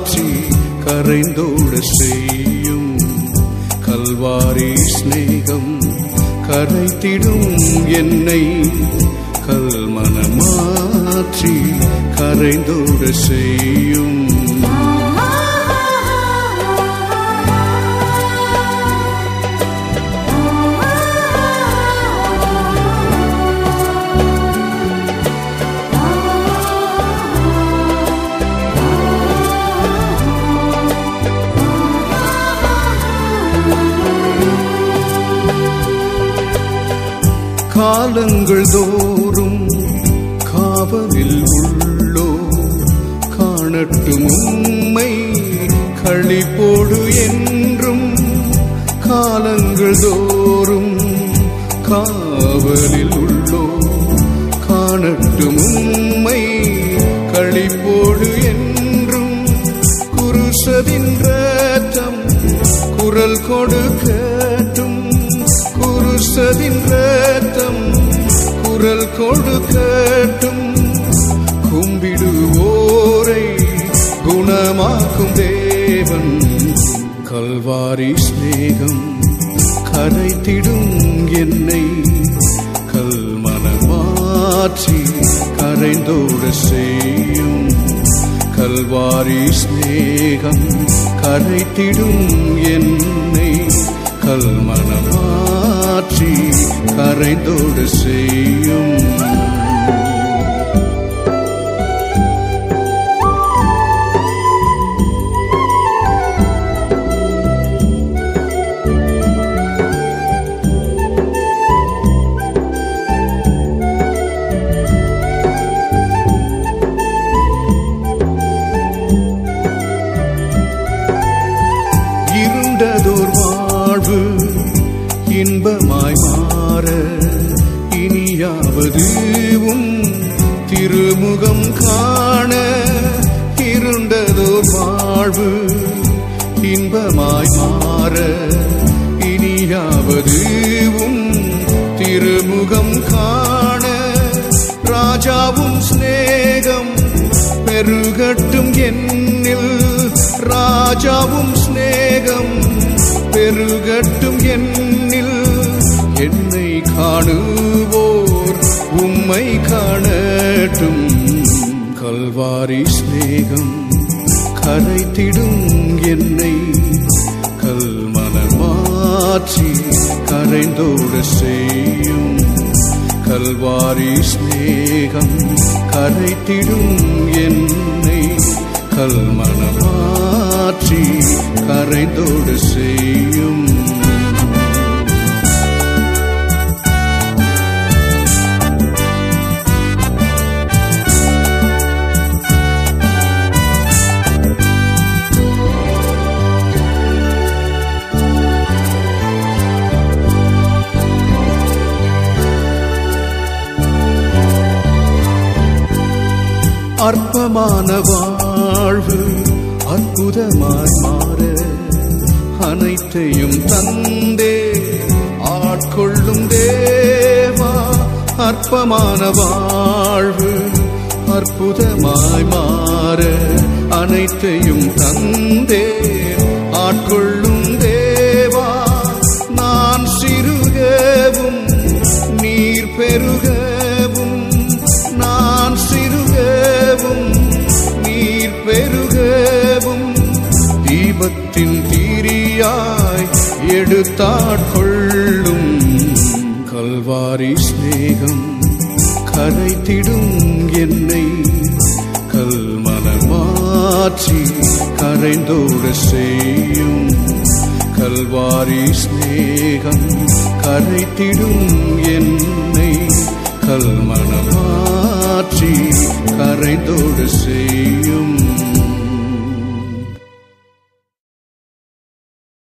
மனமாற்றி கரைந்தோட செய்யும் கல்வாரி சிநேகம் கரைத்திடும் என்னை கல்மனமாற்றி கரைந்தோட செய்யும் காலங்கள் தோறும் காவலில் உள்ளோ காணட்டும் உம்மை களிப்போடு என்றும் காலங்கள் தோறும் காவலில் உள்ளோ காணட்டும் உம்மை களிப்போடு என்றும் குருசதின் ரத்தம் குரல் கொடுக்கட்டும் குருசதின் ரத்தம் குரல் கொடுக்கட்டும் கும்பிடுவோரை குணமாக்கும் தேவன் கல்வாரி சிநேகம் கரைத்திடும் என்னை கல்மனமாற்றி கரைந்தோட செய்யும் கல்வாரி சிநேகம் கரைத்திடும் என்னை கல்மனமாற்றி கரைந்தோடு செய்யும் இருண்டதோர் வாழ்வு இன்பமாய் மாற இனியாவது உம் திருமுகம் காண இருண்டதோர் வாழ்வு இன்பமாய் மாற இனியாவது உம் திருமுகம் காண ராஜாவும் சிநேகம் பெருகட்டும் என்னில் ராஜாவும் சிநேகம் பெருகட்டும் என்னில் என்னை காணுவோர் உம்மை காணட்டும் கல்வாரி சிநேகம் கரைத்திடும் என்னை கல்மனமாற்றி கரைந்தோட செய்யும் கல்வாரி சிநேகம் கரைத்திடும் என்னை கல்மனமாற்றி கரைந்தோடு செய்யும் அற்பமான வாழ்வு அற்புதமாய் மாற அனைத்தையும் தந்தே ஆட்கொள்ளும் தேவா அற்பமான வாழ்வு அற்புதமாய் மாற அனைத்தையும் தந்தே ஆட்கொள்ளும் தேவா நான் சிறுகவும் நீர் பெருகவும் நான் சிறுகவும் நீர் பெருகவும் தீபத்தின் தீரியாய் எடுத்தாட்கொள்ளும் கல்வாரி சிநேகம் கரைத்திடும் என்னை கல்மனமாற்றி கரைந்தோட செய்யும் கல்வாரி சிநேகம் கரைத்திடும் என்னை கல்மனமாற்றி கரைந்தோடு செய்யும்